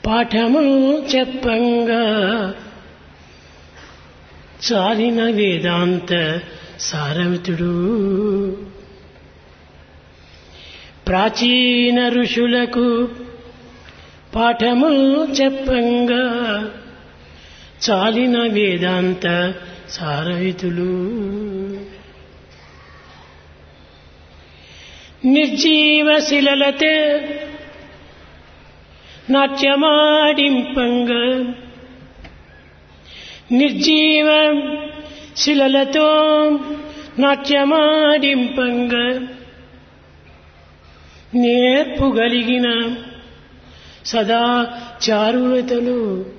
పాఠము చెప్పంగా చాలిన వేదాంత సారమితుడు ప్రాచీన ఋషులకు పాఠము చెప్పంగా చాలిన వేదాంత సారహితులు నిర్జీవ శిలలతే నాట్యమాడింపంగా నిర్జీవ శిలలతో నాట్యమాడింపంగా నేర్పుగలిగిన సదా చారులతలు